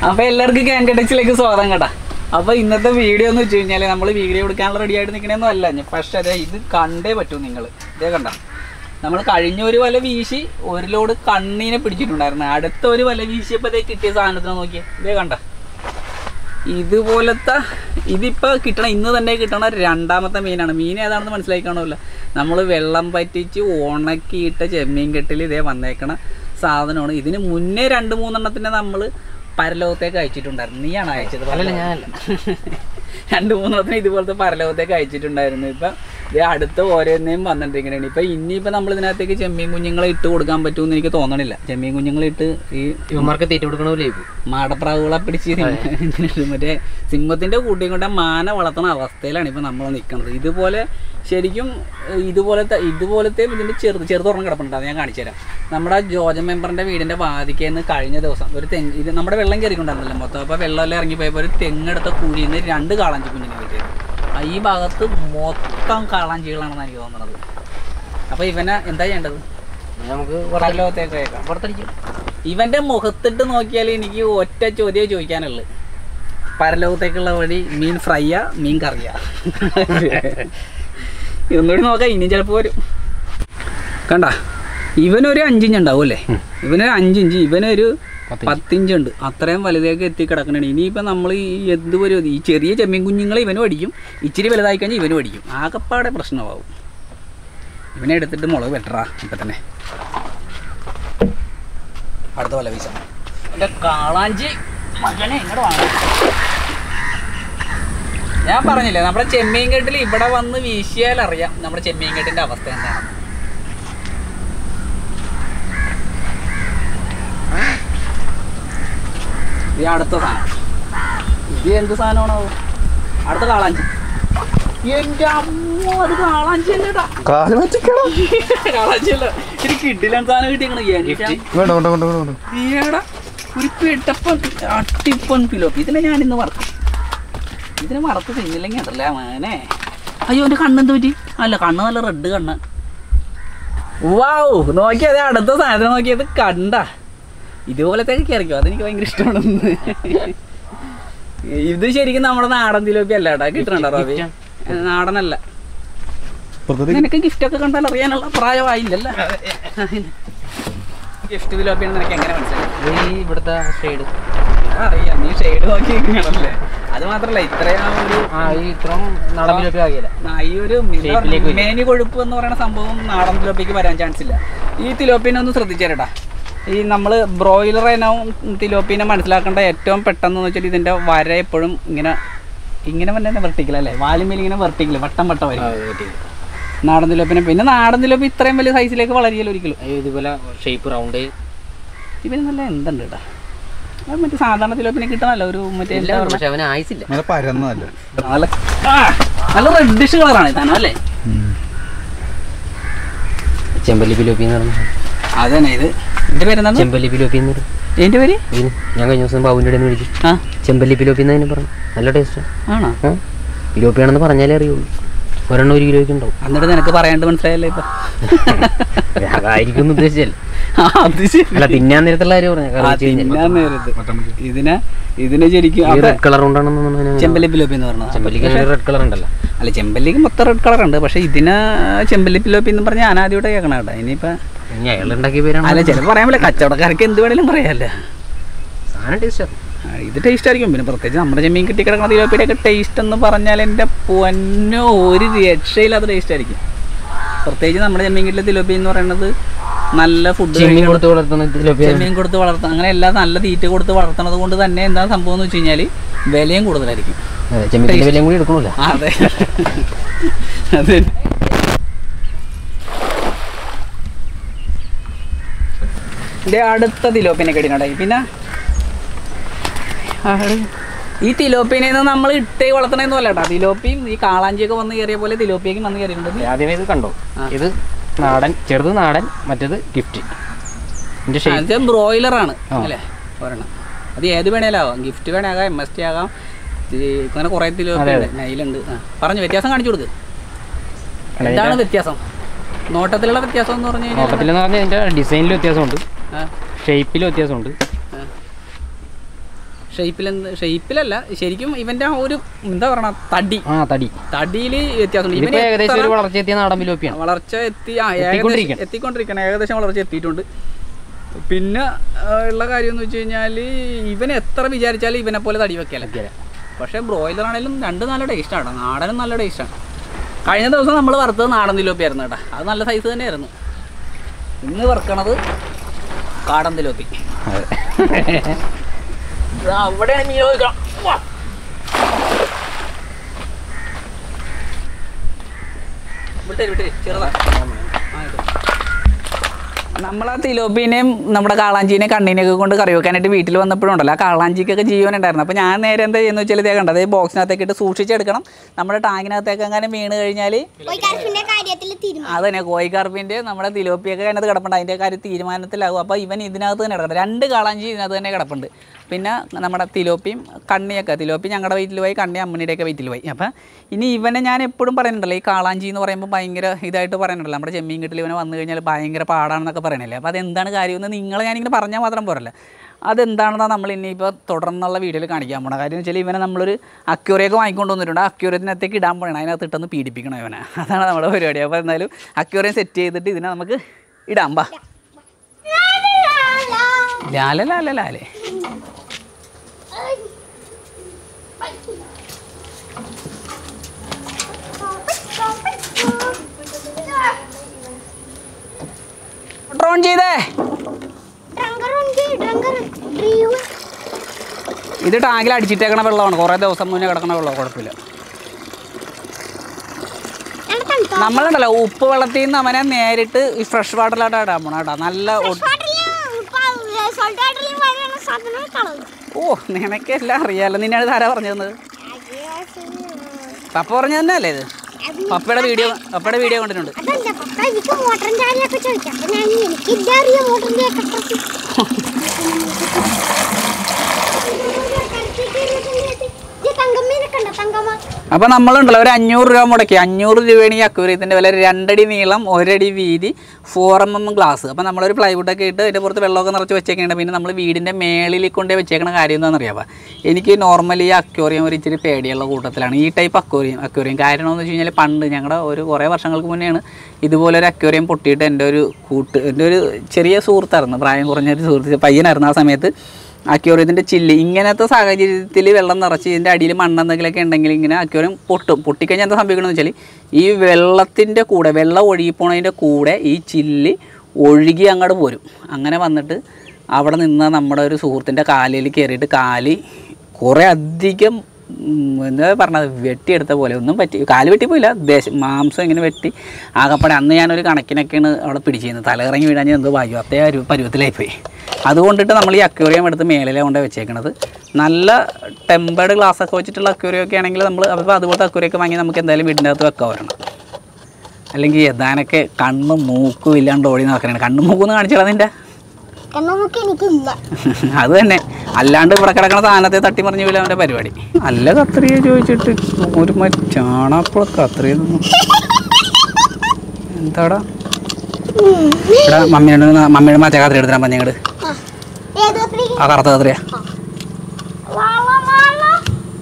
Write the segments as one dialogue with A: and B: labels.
A: അപ്പൊ എല്ലാവർക്കും ക്യാൻഡി ടെക്സിലേക്ക് സ്വാഗതം കേട്ടാ അപ്പൊ ഇന്നത്തെ വീഡിയോ എന്ന് വെച്ച് കഴിഞ്ഞാല് നമ്മൾ വീഡിയോ എടുക്കാനുള്ള റെഡി ആയിട്ട് നിൽക്കണമെന്നും അല്ല ഞാൻ പക്ഷെ അതെ ഇത് കണ്ടേ പറ്റൂ നിങ്ങൾ ഇതേ കണ്ട നമ്മൾ കഴിഞ്ഞ ഒരു വല വീശി ഒരു ലോഡ് കണ്ണീനെ പിടിച്ചിട്ടുണ്ടായിരുന്നു അടുത്ത ഒരു വല വീശിയപ്പോഴത്തേ കിട്ടിയ സാധനത്തിനെ നോക്കിയേ ഇതേ കണ്ട ഇതുപോലത്തെ ഇതിപ്പോ കിട്ടണ ഇന്ന് തന്നെ കിട്ടണ രണ്ടാമത്തെ മീനാണ് മീൻ ഏതാണെന്ന് മനസ്സിലാക്കി കാണുമല്ലോ നമ്മൾ വെള്ളം പറ്റിച്ച് ഉണക്കിയിട്ട ചെമ്മീൻ കെട്ടിൽ ഇതേ വന്നേക്കണ സാധനമാണ് ഇതിന് മുന്നേ രണ്ട് മൂന്നെണ്ണത്തിനെ നമ്മൾ പരലോകത്തേക്ക് അയച്ചിട്ടുണ്ടായിരുന്നു നീയാണ് അയച്ചത്
B: അല്ലല്ല, ഞാനല്ല.
A: രണ്ട് മൂന്നെണ്ണത്തിന് ഇതുപോലത്തെ പരലോകത്തേക്ക് അയച്ചിട്ടുണ്ടായിരുന്നു ഇപ്പൊ ഇത് അടുത്ത ഓരോന്നേയും വന്നിട്ടിരിക്കണേ ഇപ്പൊ ഇനിയിപ്പോ നമ്മൾ ഇതിനകത്തേക്ക് ചെമ്മീൻ കുഞ്ഞുങ്ങളെ ഇട്ട് കൊടുക്കാൻ പറ്റുമെന്ന് എനിക്ക് തോന്നണില്ല ചെമ്മീൻ കുഞ്ഞുങ്ങളെ ഇട്ട് ഈ
B: ഇവന്മാർക്ക് തീറ്റ കൊടുക്കണ പോലെ ആയിപ്പോയി.
A: മാടപ്രാവുകളെ പിടിച്ച് ഇതിനിട്ട് മറ്റേ സിംഹത്തിന്റെ കൂട്ടിയും കൊണ്ട് മാന വളർത്തുന്ന അവസ്ഥയിലാണ് ഇപ്പൊ നമ്മൾ നിൽക്കുന്നത് ഇതുപോലെ ശരിക്കും ഏഹ്, ഇതുപോലത്തെ ഇതുപോലത്തെ ഇതിന്റെ ചെറുത് ചെറുതൊരെണ്ണം കിടപ്പുണ്ട് അത് ഞാൻ കാണിച്ചു തരാം നമ്മുടെ ജോജ മെമ്പറിന്റെ വീടിന്റെ വാതിക്കേന്ന് കഴിഞ്ഞ ദിവസം ഒരു തെങ്ങ് ഇത് നമ്മുടെ വെള്ളം കയറിക്കൊണ്ടായിരുന്നല്ലോ മൊത്തം അപ്പോൾ വെള്ളമെല്ലാം ഇറങ്ങിപ്പോയപ്പോൾ ഒരു തെങ്ങെടുത്ത കുഴിയിൽ നിന്ന് രണ്ട് കാളാഞ്ചി കുഞ്ഞിനെ കിട്ടിയത് ആ, ഈ ഭാഗത്ത് മൊത്തം കാളാഞ്ചികളാണെന്ന് എനിക്ക് തോന്നുന്നത് അപ്പോൾ ഇവനെ എന്താ ചെയ്യേണ്ടത്
B: നമുക്ക്
A: പരലോകത്തേക്ക് അയക്കാം
B: പുറത്തടിക്കും
A: ഇവന്റെ മുഖത്തിട്ട് നോക്കിയാൽ എനിക്ക് ഒറ്റ ചോദ്യം ചോദിക്കാനുള്ളു പരലോകത്തേക്കുള്ള വഴി മീൻ ഫ്രൈയാ മീൻ കറിയാ ഇതൊന്നുകൂടി നോക്കാം ഇനി ചിലപ്പോൾ വരും കണ്ട ഇവനൊരു അഞ്ചിഞ്ച് ഉണ്ടാവും അല്ലേ ഇവനൊരു അഞ്ചിഞ്ച് ഇവനൊരു
B: പത്തിഞ്ച്.
A: പത്തിഞ്ചുണ്ട് അത്രയും വലുതേക്ക് എത്തി കിടക്കണേ ഇനിയിപ്പോൾ നമ്മൾ ഈ എന്ത് വരും ഈ ചെറിയ ചെമ്മീൻ കുഞ്ഞുങ്ങളെ ഇവനും അടിക്കും ഇച്ചിരി വലുതായി കഴിഞ്ഞാൽ ഇവനും അടിക്കും ആകപ്പാടെ പ്രശ്നമാവും ഇവനെ എടുത്തിട്ട് മുളക് വെട്ടറാ ഇപ്പം തന്നെ അടുത്ത വല വീശാം എൻ്റെ കാളാഞ്ചി മകനെ ഇങ്ങോട്ട് വാങ്ങാം ഞാൻ പറഞ്ഞില്ലേ നമ്മുടെ ചെമ്മീൻ കെട്ടിൽ ഇവിടെ വന്ന് വീശിയാൽ അറിയാം നമ്മുടെ ചെമ്മീൻ കെട്ടിന്റെ അവസ്ഥ എന്താണ് ഇത് അടുത്ത സാധനം ഇത് എന്ത് സാധനമാണോ അടുത്ത കാളാഞ്ചി എന്റെ അമ്മോ അത് കാളാഞ്ചി അല്ലേടാ കാളാഞ്ചി അല്ല ഇത് കിഡിലാണ് സാധനം കിട്ടിയേക്കണ
C: വേണ്ട വേണ്ട വേണ്ട വേണ്ട
A: ഈയെടാ, ഒരു പിട്ടപ്പൻ അട്ടിപ്പൻ പിലോപ്പി ഇതിനെ ഞാൻ ഇന്ന് വറുത്തു ഇതിനെ വറുത്ത് തിന്നില്ലെങ്കിൽ അതല്ലേ മോനെ അയ്യോ എൻ്റെ കണ്ണെന്ത് പറ്റി അല്ല കണ്ണ് നല്ല റെഡ് കണ്ണ് വാവ് നോക്കിയത് അടുത്ത സാധനം നോക്കിയത് കണ്ട ഇതുപോലത്തേക്ക് കയറിക്കോ അതെനിക്ക് ഭയങ്കര ഇഷ്ടമാണ് ഇത് ശരിക്കും നമ്മുടെ നാടൻ തിലോപ്പി അല്ല കേട്ടോ കിട്ടണോ റോബി നാടനല്ല
C: പുറത്തേക്ക്
A: നിനക്ക് ഗിഫ്റ്റ് ഒക്കെ കണ്ടാൽ അറിയാനുള്ള പ്രായമായില്ലല്ലോ ഗിഫ്റ്റ് തിലോപ്പിയാണ് നിനക്ക് എങ്ങനെ മനസ്സിലായി
B: ഈ ഇവിടുത്തെ ഷെയ്ഡ്
A: അറിയാം നീ ഷെയ്ഡ് നോക്കി ഇരിക്കണല്ലേ അത് മാത്രല്ല ഇത്രയും ആ ഒരു
B: ആ ഈ ഇത്രയും നാടൻ പിലോപ്പി ആകില്ല
A: ആ, ഈ ഒരു
B: ഷേപ്പിലേക്ക് വരും.
A: മേനി കൊഴുപ്പ് എന്ന് പറയുന്ന സംഭവം നാടൻ തിലോപ്പിക്ക് വരാൻ ചാൻസ് ഇല്ല ഈ തിലോപ്പിനെ ഒന്ന് ശ്രദ്ധിച്ചേരട്ടാ ഈ നമ്മൾ ബ്രോയിലർ ഇനവും തിലോപ്പിനെ മനസ്സിലാക്കേണ്ട ഏറ്റവും പെട്ടെന്ന് വെച്ചാൽ ഇതിന്റെ വര എപ്പോഴും ഇങ്ങനെ ഇങ്ങനെ തന്നെ വെർട്ടിക്കൽ അല്ലേ വാലുമേൽ ഇങ്ങനെ വെർട്ടിക്കൽ വട്ടം വട്ടം വരും നാടൻ തിലോപ്പിനെ പിന്നെ നാടൻ തിലോപ്പി ഇത്രയും വലിയ സൈസിലേക്ക് വളരിയല്ലോ ഒരിക്കലും
B: ഇതുപോലെ ഷേപ്പ് റൗണ്ട്
A: ഇവന് നല്ല എന്തുണ്ട് കേട്ടാ അത് മറ്റേ സാധാരണ തിലോപ്പിനെ കിട്ടണല്ലോ ഒരു മറ്റേ എന്താ
B: എല്ലാം
A: പറഞ്ഞെ?
B: പക്ഷെ അവന് ആയിസില്ല
C: നല്ല പരന്നതല്ലേ
A: നല്ല ആ, നല്ല റെഡിഷ് കളറാണ് ഇതാണോ അല്ലേ
B: ചെമ്പല്ലി പിലോപ്പി എന്ന് പറഞ്ഞു
A: അതന്നെ ഇത് എന്റെ പേരെന്താണ്
B: ചെമ്പല്ലി പിലോപ്പി എന്ന് പറയും
A: എന്റെ പേര്
B: ഇതിന് ഞാൻ കഴിഞ്ഞ ദിവസം ബാബുവിൻ്റെ ഇടയിൽ നിന്ന് വിളിച്ചു
A: ആ
B: ചെമ്പല്ലി പിലോപ്പി എന്ന് തന്നെ പറഞ്ഞു നല്ല ടേസ്റ്റാണ്
A: ആണോ
B: പിലോപ്പിയാണെന്ന് പറഞ്ഞാലേ അറിയുള്ളൂ ഒരെണ്ണം ഒരു കിലോയ്ക്ക് ഉണ്ടാവും
A: എന്നിട്ട് നിനക്ക് പറയാണ്ട് മനസ്സിലായല്ലോ ഇപ്പൊ
B: അതായിരിക്കും എന്ന് ഉദ്ദേശിച്ചല്ലേ
A: ആ, അത് ശരി
B: അല്ല തിന്നാൻ നേരത്തുള്ള കാര്യം പറഞ്ഞു
A: ആ, തിന്നാൻ നേരത്ത് ഇതിനെ ഇതിനെ ശരിക്കും
B: ഈ
A: അപ്പൊ
B: റെഡ് കളർ കൊണ്ടാണെന്ന്
A: ചെമ്പല്ലി പിലോപ്പി എന്ന് പറഞ്ഞത്
B: ചെമ്പല്ലിക്ക് റെഡ് കളർ ഉണ്ടല്ലോ
A: അല്ല ചെമ്പല്ലിക്ക് മൊത്തം റെഡ് കളർ ഉണ്ട് പക്ഷെ ഇതിന് ചെമ്പല്ലി പിലോപ്പി എന്ന് പറഞ്ഞാൽ ഞാൻ ആദ്യമായിട്ട് കേൾക്കണം കേട്ടോ ഇനിയിപ്പോ
B: ഇനി അയാൾ ഉണ്ടാക്കിയ പേരാണ്
A: അല്ല ചിലപ്പോൾ പറയാൻ പറ്റില്ല കച്ചവടക്കാർക്ക് എന്ത് വേണേലും പറയാല്ലേ
B: സാധനം ടേസ്റ്റ്
A: ആ, ഇത് ടേസ്റ്റ് ആയിരിക്കും പിന്നെ പ്രത്യേകിച്ച് നമ്മുടെ ചെമ്മീൻ കിട്ടി കിടക്കുന്ന തിലോപ്പിയുടെ ഒക്കെ ടേസ്റ്റ് എന്ന് പറഞ്ഞാൽ എൻ്റെ പൊന്നോ ഒരു രക്ഷയില്ലാത്ത ടേസ്റ്റ് ആയിരിക്കും പ്രത്യേകിച്ച് നമ്മുടെ ചെമ്മീൻ കിട്ടിലെ തിലോപ്പി എന്ന് പറയുന്നത് നല്ല ഫുഡ്
B: ചെമ്മീൻ കൊടുത്ത് വളർത്തുന്ന തിലോപ്പിയ
A: ചെമ്മീൻ കൊടുത്ത് വളർത്തുക അങ്ങനെ എല്ലാം നല്ല തീറ്റ കൊടുത്ത് വളർത്തുന്നത് കൊണ്ട് തന്നെ എന്താ സംഭവം എന്ന് വെച്ച് കഴിഞ്ഞാൽ വിലയും കൂടുതലായിരിക്കും
B: ചെമ്മീൻ്റെ വിലയും കൂടി എടുക്കണമല്ല
A: ആ, അതെ അതെ ഇത് അടുത്ത തിലോപ്പിനെ കടിനടായി പിന്നെ ആട്. ഈ തിലോപ്പിനെ നമ്മൾ ഇട്ടേ വളർത്തണമെന്നും അല്ല കേട്ടോ തിലോപ്പിയും ഈ കാളാഞ്ചിയൊക്കെ വന്ന് കയറിയ പോലെ തിലോപ്പിയേക്കും വന്ന് കയറിയിട്ടുണ്ട്
B: ആദ്യമേ ഇത് കണ്ടോ
A: ആ.
B: ഇത് നാടൻ ചെറുത് നാടൻ മറ്റേത് ഗിഫ്റ്റ് ഇതിന്റെ ഷേപ്പ്
A: അത് ബ്രോയിലർ ആണ്
B: ആ.
A: അല്ലേ ഒരെണ്ണം അത് ഏത് വേണേലാവാം ഗിഫ്റ്റ് വേണേകാം എം എസ് ടി ആകാം ഈ അങ്ങനെ കുറേ തിലോപ്പി
B: അതെ,
A: ഉണ്ട് നൈലുണ്ട് ആ പറഞ്ഞു വ്യത്യാസം കാണിച്ചു കൊടുക്ക് എന്താണ് വ്യത്യാസം നോട്ടത്തിലുള്ള വ്യത്യാസം എന്ന് പറഞ്ഞു കഴിഞ്ഞാൽ
B: നോട്ടത്തിൽ എന്ന് പറഞ്ഞാൽ ഇതിന്റെ ഡിസൈനിൽ വ്യത്യാസമുണ്ട്
A: ആ,
B: ഷേപ്പിൽ വ്യത്യാസമുണ്ട്
A: ആ. ഷേപ്പിൽ ഷേപ്പിലല്ല ശരിക്കും ഇവന്റെ ആ ഒരു എന്താ പറയണ തടി
B: ആ തടി
A: തടിയിൽ വ്യത്യാസമുണ്ട്
B: ഇതിപ്പോ
A: ഇവന്
B: ഏകദേശം
A: എത്ര
B: ഒരു വളർച്ച എത്തിയ നാടൻ പിലോപ്പിയാണ്
A: വളർച്ച എത്തി ആ ഏകദേശം
B: എത്തിക്കൊണ്ടിരിക്കണം.
A: എത്തിക്കൊണ്ടിരിക്കണം ഏകദേശം വളർച്ച എത്തിയിട്ടുണ്ട് പിന്നെ ആ, ഉള്ള കാര്യം എന്ന് വെച്ച് കഴിഞ്ഞാൽ ഇവൻ എത്ര വിചാരിച്ചാലും ഇവനെ പോലെ തടി വെക്കല പക്ഷേ ബ്രോയിലർ ആണെങ്കിലും രണ്ട് നല്ല ടേസ്റ്റാണ് നാടനും നല്ല ടേസ്റ്റാണ് കഴിഞ്ഞ ദിവസം നമ്മൾ വറുത്തത് നാടൻ തിലോപ്പി ആയിരുന്നു കേട്ടോ അത് നല്ല സൈസ് തന്നെയായിരുന്നു ഇന്ന് വറുക്കണത് കാടൻ തിലോപ്പി ഇതാ അവിടെയാണ് മീൻ ചോദിക്കണം വാ. വിട്ടേ വിട്ടേ ചെറുതാ ആ, ഇത്. നമ്മളാ തിലോപ്പീനെയും നമ്മുടെ കാളാഞ്ചീനെ കണ്ണീനെയൊക്കെ കൊണ്ട് കറി വെക്കാനായിട്ട് വീട്ടിൽ വന്നപ്പോഴുണ്ടല്ലോ ആ കാളാഞ്ചിക്കൊക്കെ ജീവൻ ഉണ്ടായിരുന്നു അപ്പോൾ ഞാൻ നേരെ എന്താ ചെയ്യുന്നത് വെച്ചാൽ ഇതേ കണ്ടത് ഈ ബോക്സിനകത്തേക്ക് ഇട്ട് സൂക്ഷിച്ചെടുക്കണം നമ്മുടെ ടാങ്കിനകത്തേക്ക് അങ്ങനെ വീണ് കഴിഞ്ഞാൽ
D: കോഴിക്കാർപ്പിന്റെ കാര്യത്തിൽ തീരുമാനം
A: അത് തന്നെ കോഴിക്കാർപ്പിൻ്റെ നമ്മുടെ തിലോപ്പിയൊക്കെ അതിനകത്ത് കിടപ്പുണ്ട് അതിൻ്റെ കാര്യം തീരുമാനത്തിലാകും അപ്പോൾ ഇവൻ ഇതിനകത്ത് തന്നെ കിടക്കുന്നുണ്ട് രണ്ട് കാളാഞ്ചി ഇതിനകത്ത് തന്നെ കിടപ്പുണ്ട് പിന്നെ നമ്മുടെ തിലോപ്പിയും കണ്ണിയൊക്കെ തിലോപ്പി ഞങ്ങളുടെ വീട്ടിൽ പോയി കണ്ണി അമ്മണിയുടെയൊക്കെ വീട്ടിൽ പോയി അപ്പം ഇനി ഇവനെ ഞാൻ എപ്പോഴും പറയുന്നുണ്ടല്ലോ ഈ കാളാഞ്ചി എന്ന് പറയുമ്പോൾ ഭയങ്കര ഇതായിട്ട് പറയുന്നുണ്ടല്ലോ നമ്മുടെ ചെമ്മീൻ കെട്ടിൽ ഇവനെ വന്നു കഴിഞ്ഞാൽ ഭയങ്കര പാടാണെന്നൊക്കെ പറയണില്ലേ അപ്പോൾ അതെന്താണ് കാര്യമെന്ന് നിങ്ങളെ ഞാനിങ്ങനെ പറഞ്ഞാൽ മാത്രം പോരല്ല അതെന്താണെന്നാണ് നമ്മൾ ഇനിയിപ്പോൾ തുടർന്നുള്ള വീഡിയോയിൽ കാണിക്കാൻ പോണത് കാര്യം എന്ന് വെച്ചാൽ ഇവനെ നമ്മളൊരു അക്യൂറിയൊക്കെ വാങ്ങിക്കൊണ്ട് വന്നിട്ടുണ്ട് അക്യൂറിയത്തിനകത്തേക്ക് ഇടാൻ പോകണം അതിനകത്ത് ഇട്ടൊന്ന് പീഡിപ്പിക്കണം ഇവനെ അതാണ് നമ്മുടെ പരിപാടി അപ്പോൾ എന്തായാലും അക്യൂറിയം സെറ്റ് ചെയ്തിട്ട് ഇതിനെ നമുക്ക് ഇടാം ബാ ലാല ലാല ലാലേ ഡ്രോൺ ചെയ്തേ ഇത് ടാങ്കിൽ അടിച്ചിട്ടേക്കണ വെള്ളമാണ് കുറേ ദിവസം മുന്നേ കിടക്കണ വെള്ളം കുഴപ്പമില്ല നമ്മളുണ്ടല്ലോ ഉപ്പ് വെള്ളത്തിൽ നിന്ന് അവനെ നേരിട്ട് ഈ ഫ്രഷ് വാട്ടറിലോട്ട് ഇടാൻ പോണം കേട്ടോ നല്ല ഒ- ഓ നിനക്കെല്ലാം അറിയാലോ നിന്നാണ് ആരാ പറഞ്ഞു തന്നത് പപ്പ പറഞ്ഞു തന്നെ അല്ലേ ഇത് പപ്പയുടെ വീഡിയോ പപ്പയുടെ വീഡിയോ കണ്ടിട്ടുണ്ട്
D: അതല്ല പപ്പ എനിക്ക് മോട്ടറിന്റെ കാര്യമൊക്കെ ചോദിക്കാം അപ്പൊ ഞാൻ എനിക്ക് ഇതറിയാം മോട്ടറിന്റെ ഒക്കെ പ്രശ്നം തങ്കമ്മേനൊക്കെ ഉണ്ടോ തങ്കമ്മ
A: അപ്പോൾ നമ്മളുണ്ടല്ലോ ഒരു അഞ്ഞൂറ് രൂപ മുടക്കി അഞ്ഞൂറ് രൂപയാണ് ഈ അക്വേറിയത്തിൻ്റെ വില രണ്ടടി നീളം ഒരടി വീതി ഫോർ എം എം ഗ്ലാസ് അപ്പോൾ നമ്മളൊരു പ്ലൈവുഡൊക്കെ ഇട്ട് അതിൻ്റെ പുറത്ത് വെള്ളമൊക്കെ നിറച്ച് വെച്ചേക്കണം പിന്നെ നമ്മൾ വീടിൻ്റെ മേളിൽ കൊണ്ടേ വെച്ചേക്കണ കാര്യം എന്താണെന്ന് അറിയാമോ എനിക്ക് നോർമലി ഈ അക്വേറിയം ഒരു ഇച്ചിരി പേടിയുള്ള കൂട്ടത്തിലാണ് ഈ ടൈപ്പ് അക്വേറിയം അക്വേറിയം കാരണം എന്ന് വെച്ച് കഴിഞ്ഞാൽ പണ്ട് ഞങ്ങളുടെ ഒരു കുറേ വർഷങ്ങൾക്ക് മുന്നെയാണ് ഇതുപോലെ ഒരു അക്വേറിയം പൊട്ടിയിട്ട് എൻ്റെ ഒരു കൂട്ട് എൻ്റെ ഒരു ചെറിയ സുഹൃത്തായിരുന്നു പ്രായം കുറഞ്ഞൊരു സുഹൃത്ത് പയ്യനായിരുന്നു ആ സമയത്ത് അക്യൂറിയത്തിൻ്റെ ചില്ല് ഇങ്ങനത്തെ സാഹചര്യത്തിൽ വെള്ളം നിറച്ച് ഇതിൻ്റെ അടിയിൽ മണ്ണെന്തെങ്കിലുമൊക്കെ ഉണ്ടെങ്കിൽ ഇങ്ങനെ അക്യൂറിയം പൊട്ടും പൊട്ടിക്കഴിഞ്ഞാൽ എന്താ സംഭവിക്കണമെന്ന് വെച്ചാൽ ഈ വെള്ളത്തിൻ്റെ കൂടെ വെള്ളം ഒഴുകിപ്പോണതിൻ്റെ കൂടെ ഈ ചില്ല് ഒഴുകി അങ്ങോട്ട് പോരും അങ്ങനെ വന്നിട്ട് അവിടെ നിന്ന് നമ്മുടെ ഒരു സുഹൃത്തിൻ്റെ കാലിൽ കയറിയിട്ട് കാല് കുറേ അധികം ഉം, എന്താ പറഞ്ഞത് വെട്ടിയെടുത്ത പോലെ ഒന്നും പറ്റി കാല് വെട്ടിപ്പോയില്ല ദേശം മാംസം ഇങ്ങനെ വെട്ടി ആകപ്പാടെ അന്ന് ഞാനൊരു കണക്കിനൊക്കെയാണ് അവിടെ പിടിച്ചിരുന്നത് തലകറങ്ങി വീഴാൻ ഞാൻ എന്തോ ഭാഗ്യം അത്തേ ഒരു പരുവത്തിലായിപ്പോയി അതുകൊണ്ടിട്ട് നമ്മൾ ഈ അക്വേറിയം എടുത്ത് മേളിലെ കൊണ്ട് വെച്ചേക്കണത് നല്ല ടെമ്പേർഡ് ഗ്ലാസ് ഒക്കെ വെച്ചിട്ടുള്ള അക്വേറിയം ഒക്കെ ആണെങ്കിൽ നമ്മൾ അപ്പോൾ അതുപോലത്തെ അക്വേറിയം ഒക്കെ വാങ്ങി നമുക്ക് എന്തായാലും വീടിൻ്റെ അകത്ത് വെക്കാൻ വരണം അല്ലെങ്കിൽ യഥാനൊക്കെ കണ്ണും മൂക്കും ഇല്ലാണ്ട് ഓടി നടക്കണേ കണ്ണും മൂക്കും കാണിച്ചാൽ നിൻ്റെ
D: കണ്ണുമുക്ക് എനിക്കില്ല
A: അത് തന്നെ അല്ലാണ്ട് ഇവിടെ കിടക്കണ സാധനത്തെ തട്ടിമറിഞ്ഞു വീല അവൻ്റെ പരിപാടി നല്ല കത്രിയ ചോദിച്ചിട്ട് ഒരു ചാണാപ്പുള കത്രിയ തന്നു. എന്താടാ ഇവിടെ മമ്മിയോട് ന- മമ്മിയുടെ മറ്റേ കത്രി എടുത്തിരാൻ പറഞ്ഞങ്ങട്
D: ഏത് കത്രി?
A: ആ കറുത്ത കത്രിയ
D: വാ, വാ, വാ, വാ.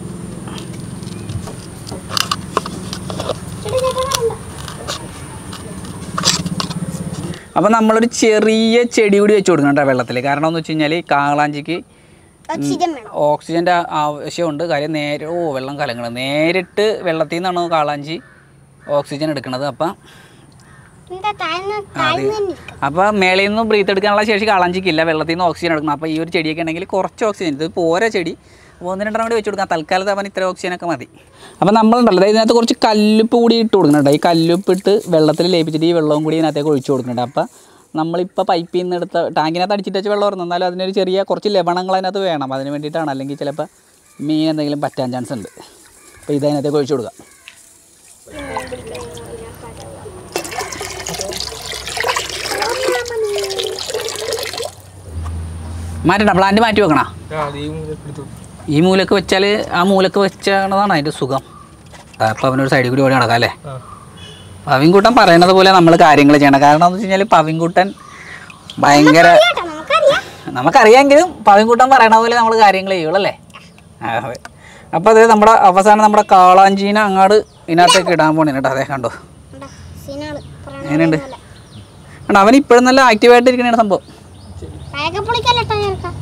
D: ചേട്ടാ, ചേട്ടാ, വേണ്ട.
A: അപ്പം നമ്മളൊരു ചെറിയ ചെടി കൂടി വെച്ച് കൊടുക്കണം കേട്ടോ വെള്ളത്തിൽ കാരണം എന്ന് വെച്ച് കഴിഞ്ഞാൽ കാളാഞ്ചിക്ക്
D: ഓക്സിജൻ വേണം
A: ഓക്സിജൻ്റെ ആവശ്യമുണ്ട് കാര്യം നേരെ ഓ വെള്ളം കലങ്ങണം നേരിട്ട് വെള്ളത്തിൽ നിന്നാണ് കാളാഞ്ചി ഓക്സിജൻ എടുക്കുന്നത് അപ്പം
D: എന്താ താഴ്ന്ന താഴ്ന്നു തന്നെ ഇരിക്കും.
A: അപ്പോൾ മേളിൽ നിന്ന് ബ്രീത്ത് എടുക്കാനുള്ള ശേഷി കാളാഞ്ചിക്കില്ല വെള്ളത്തിൽ നിന്ന് ഓക്സിജൻ എടുക്കണം അപ്പോൾ ഈ ഒരു ചെടിയൊക്കെ ഉണ്ടെങ്കിൽ കുറച്ച് ഓക്സിജൻ ഇത് പോരാ ചെടി അപ്പോൾ ഒന്ന് രണ്ടെണ്ണം കൂടി വെച്ച് കൊടുക്കാം തൽക്കാലത്ത് അവൻ ഇത്ര ഓക്സിജനൊക്കെ മതി അപ്പോൾ നമ്മളുണ്ടല്ലോ അതായത് ഇതിനകത്ത് കുറച്ച് കല്ലുപ്പ് കൂടി ഇട്ട് കൊടുക്കുന്നുണ്ട് ഈ കല്ലുപ്പ് ഇട്ട് വെള്ളത്തിൽ ലയിപ്പിച്ചിട്ട് ഈ വെള്ളവും കൂടി ഇതിനകത്തേക്ക് ഒഴിച്ചു കൊടുക്കുന്നുണ്ട് അപ്പോൾ നമ്മളിപ്പോൾ പൈപ്പിൽ നിന്ന് എടുത്ത ടാങ്കിനകത്ത് അടിച്ചിട്ട് വെച്ച വെള്ളം ഇറങ്ങും എന്നാലും അതിനൊരു ചെറിയ കുറച്ച് ലവണങ്ങൾ അതിനകത്ത് വേണം അതിന് വേണ്ടിയിട്ടാണ് അല്ലെങ്കിൽ ചിലപ്പോൾ മീൻ എന്തെങ്കിലും പറ്റാൻ ചാൻസ് ഉണ്ട് അപ്പോൾ ഇത് അതിനകത്തേക്ക് ഒഴിച്ചു കൊടുക്കാം മാറ്റണ്ട പ്ലാന്റ് മാറ്റി വെക്കണ ഈ മൂലക്ക് വെച്ചാൽ ആ മൂലക്ക് വെച്ചാണതാണ് അതിൻ്റെ സുഖം അപ്പോൾ അവനൊരു സൈഡിൽ കൂടി ഓടി നടക്കാം അല്ലേ പവിൻകുട്ടൻ പറയണത് പോലെ നമ്മൾ കാര്യങ്ങൾ ചെയ്യണം കാരണം എന്ന് വെച്ച് കഴിഞ്ഞാൽ പവിൻകുട്ടൻ ഭയങ്കര
D: കേട്ടോ നമുക്കറിയാം
A: നമുക്കറിയാമെങ്കിലും പവിൻകുട്ടൻ പറയണ പോലെ നമ്മൾ കാര്യങ്ങൾ ചെയ്യുള്ളൂ അല്ലേ ആ, അതെ അപ്പോൾ അതെ നമ്മുടെ അവസാനം നമ്മുടെ കാളാഞ്ചീന അങ്ങാട് ഇതിനകത്തേക്ക് ഇടാൻ പോണേ കേട്ടോ അതെ കണ്ടോ
D: കണ്ടോ? സീനാള് പറയണ
A: എങ്ങനെയുണ്ട്
D: പോലെ.
A: കണ്ടോ അവൻ ഇപ്പോഴും നല്ല ആക്റ്റീവായിട്ട് ഇരിക്കണ സംഭവം
D: കായൊക്കെ പൊളിക്കല്ലോ ചേർക്കാം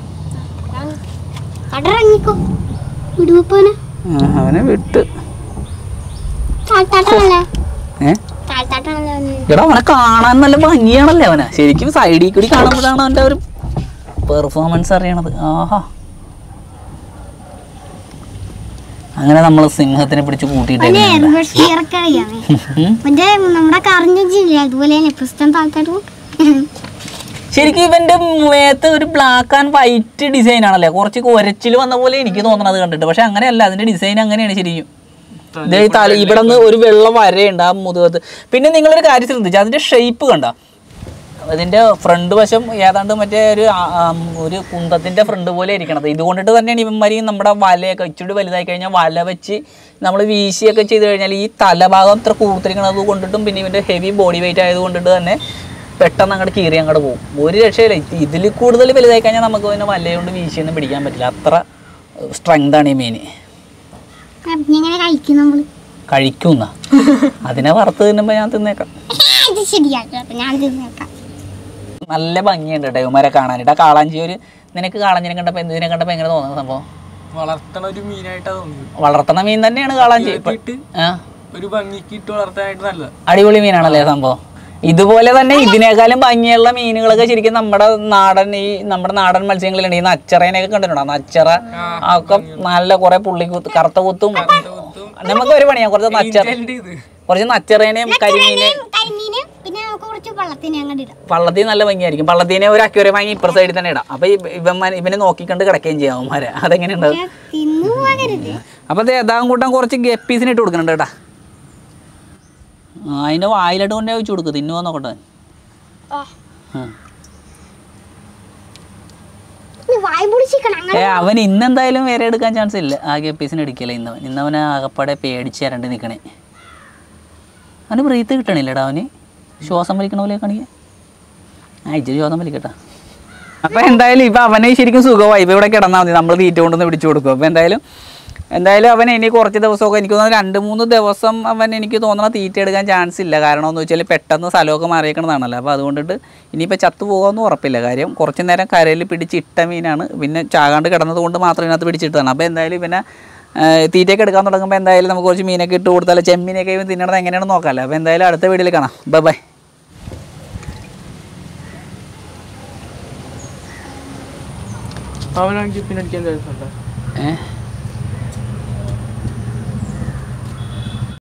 D: കടറങ്ങിക്കോ വിടുവപ്പോനെ
A: ആ, അവനെ വിട്ട്
D: താഴ്ത്താട്ടാണല്ലേ
A: ഏ
D: താഴ്ത്താട്ടാണല്ലേ അവന്.
A: എടാ അവനെ കാണാൻ നല്ല ഭംഗിയാണല്ലേ അവനെ ശരിക്കും സൈഡിൽ കൂടി കാണുമ്പോഴാണ് അവൻ്റെ ഒരു പെർഫോമൻസ് അറിയണത് ആഹാ അങ്ങനെ നമ്മൾ സിംഹത്തിനെ പിടിച്ച്
D: അവന്
A: കൂട്ടിയിട്ട്
D: റിവേഴ്സ് ഗിയറൊക്കെ അറിയാമേ മറ്റേ നമ്മുടെ കറിഞ്ഞില്ലേ അതുപോലെ തന്നെ പുസ്തകം താഴ്ത്താട്ടും
A: ശരിക്കും ഇവന്റെ മേത്ത് ഒരു ബ്ലാക്ക് ആൻഡ് വൈറ്റ് ഡിസൈൻ ആണല്ലേ കുറച്ച് കുരച്ചിൽ വന്ന പോലെ എനിക്ക് തോന്നണത് കണ്ടിട്ട് പക്ഷെ അങ്ങനെയല്ല അതിന്റെ ഡിസൈൻ അങ്ങനെയാണ് ശരിക്കും ദേ ഈ തല ഇവിടെ നിന്ന് ഒരു വെള്ള വരയുണ്ട് ആ മുതുകത്ത് പിന്നെ നിങ്ങളൊരു കാര്യം ശ്രദ്ധിച്ചു അതിന്റെ ഷേപ്പ് കണ്ട അതിന്റെ ഫ്രണ്ട് വശം ഏതാണ്ട് മറ്റേ ഒരു ആ, ആ, ഒരു കുന്തത്തിന്റെ ഫ്രണ്ട് പോലെ ഇരിക്കണത് ഇതുകൊണ്ടിട്ട് തന്നെയാണ് ഇവന്മാരി നമ്മുടെ വലയൊക്കെ ഇച്ചിരി വലുതായി കഴിഞ്ഞാൽ വല വെച്ച് നമ്മൾ വീശിയൊക്കെ ചെയ്ത് കഴിഞ്ഞാൽ ഈ തലഭാഗം ഇത്ര കൂർത്തിരിക്കണത് കൊണ്ടിട്ടും പിന്നെ ഇവന്റെ ഹെവി ബോഡി വെയിറ്റ് ആയത് കൊണ്ടിട്ട് തന്നെ പെട്ടെന്ന് അങ്ങോട്ട് കീറി അങ്ങോട്ട് പോകും ഒരു രക്ഷയില്ല ഇതിൽ കൂടുതൽ വലുതായി കഴിഞ്ഞാൽ നമുക്ക് പിന്നെ വലയുകൊണ്ട് വീശിയൊന്നും പിടിക്കാൻ പറ്റില്ല അത്ര സ്ട്രെങ്ത് ആണ് ഈ മീൻ
D: ഇങ്ങനെ കഴിക്കും നമ്മള്
A: കഴിക്കുന്ന അതിനെ വറുത്ത് തിന്നുമ്പോൾ ഞാൻ തിന്നേക്കാം
D: ഇത് ശരിയാട്ടോ അപ്പൊ ഞാൻ തിന്നേക്കാം
A: നല്ല ഭംഗിയുണ്ട് കേട്ടോ ഇവന്മാരെ കാണാനായിട്ട് ആ കാളാഞ്ചി ഒരു നിനക്ക് കാളാഞ്ചിനെ കണ്ടപ്പോൾ എന്തിനെ കണ്ടപ്പോൾ എങ്ങനെ തോന്നുന്ന സംഭവം
E: വളർത്തണ ഒരു മീനായിട്ടാ തോന്നുന്നത്
A: വളർത്തണ മീൻ തന്നെയാണ് കാളാഞ്ചി ഇപ്പൊ-
E: ഇട്ട്
A: ആ
E: ഒരു ഭംഗിക്ക് ഇട്ട് വളർത്താനായിട്ട് നല്ലത്
A: അടിപൊളി മീനാണല്ലേ സംഭവം ഇതുപോലെ തന്നെ ഇതിനേക്കാളും ഭംഗിയുള്ള മീനുകളൊക്കെ ശരിക്കും നമ്മുടെ നാടൻ ഈ നമ്മുടെ നാടൻ മത്സ്യങ്ങളിലുണ്ട് ഈ നച്ചറേനെയൊക്കെ കണ്ടിട്ടുണ്ടോ നച്ചറ ഒക്കെ നല്ല കുറെ പുള്ളി കുത്ത് കറുത്ത കുത്തും നമുക്ക് ഒരു പണിയാ കുറച്ച് നച്ചറ
E: ഇത്
A: കുറച്ച് നച്ചറേനെയും കരിമീനെയും
D: കരിമീന് പിന്നെ നമുക്ക് കുറച്ച് വെള്ളത്തിന് അങ്ങോട്ട് ഇടാം
A: പള്ളത്തിൽ നല്ല ഭംഗിയായിരിക്കും പള്ളത്തിനെ ഒരു അക്യൂരം വാങ്ങി ഇപ്പുറ സൈഡിൽ തന്നെ ഇടാം അപ്പൊ ഈ- ഇവന്മാർ ഇവനെ നോക്കിക്കണ്ട് കിടക്കുകയും ചെയ്യാം അവന്മാരെ അതെങ്ങനെയുണ്ടാവും
D: തിന്നു പോകരുത്
A: അപ്പൊ ദേ യഥാം കൂട്ടം കുറച്ച് ഗപ്പീസിന് ഇട്ട് കൊടുക്കുന്നുണ്ട് കേട്ടാ ആ, അതിന്റെ വായിലിട്ട് കൊണ്ടേ വെച്ച് കൊടുക്കും തിന്നുവാ നോക്കട്ടെ
D: ആ.
A: ആ.
D: നീ വായ പൊളിച്ചിക്കണം അങ്ങനെ
A: ഏ അവൻ ഇന്നെന്തായാലും വേറെ എടുക്കാൻ ചാൻസ് ഇല്ല ആ ഗപ്പീസിന് എടുക്കില്ല ഇന്നവൻ ഇന്നവൻ ആകപ്പാടെ പേടിച്ച് തരണ്ട് നിൽക്കണേ അവന് ബ്രീത്ത് കിട്ടണില്ലടാ അവന് ശ്വാസം വലിക്കണ പോലെ കാണിക്കുക ആ ഇച്ചിരി ശ്വാസം വലിക്കട്ടാ അപ്പൊ എന്തായാലും ഇപ്പൊ അവനെ ശരിക്കും സുഖമായി ഇപ്പൊ ഇവിടെ കിടന്നാൽ മതി നമ്മൾ തീറ്റ കൊണ്ടൊന്ന് പിടിച്ചു കൊടുക്കും അപ്പൊ എന്തായാലും എന്തായാലും അവൻ ഇനി കുറച്ച് ദിവസമൊക്കെ എനിക്ക് തോന്നുന്നു രണ്ട് മൂന്ന് ദിവസം അവൻ എനിക്ക് തോന്നണ തീറ്റ എടുക്കാൻ ചാൻസ് ഇല്ല കാരണം എന്ന് വെച്ചാൽ പെട്ടെന്ന് സ്ഥലമൊക്കെ മാറിയേക്കണതാണല്ലോ അപ്പോൾ അതുകൊണ്ടിട്ട് ഇനിയിപ്പോൾ ചത്തു പോകുമെന്ന് ഉറപ്പില്ല കാര്യം കുറച്ച് നേരം കരയിൽ പിടിച്ച് ഇട്ട മീനാണ് പിന്നെ ചാകാണ്ട് കിടന്നത് കൊണ്ട് മാത്രം ഇതിനകത്ത് പിടിച്ചിട്ടതാണ് അപ്പോൾ എന്തായാലും പിന്നെ ആ, തീറ്റയൊക്കെ എടുക്കാൻ തുടങ്ങുമ്പോൾ എന്തായാലും നമുക്ക് കുറച്ച് മീനൊക്കെ ഇട്ട് കൊടുത്താൽ ചെമ്മീനൊക്കെ ഇവൻ തിന്നണത് എങ്ങനെയാണെന്ന് നോക്കാമല്ലോ അപ്പോൾ എന്തായാലും അടുത്ത വീഡിയോയിൽ കാണാം ബൈ ബൈ
E: അവനാണെങ്കിൽ പിന്നെ അടിക്കാൻ ചാൻസ് ഉണ്ടോ
A: ഏഹ്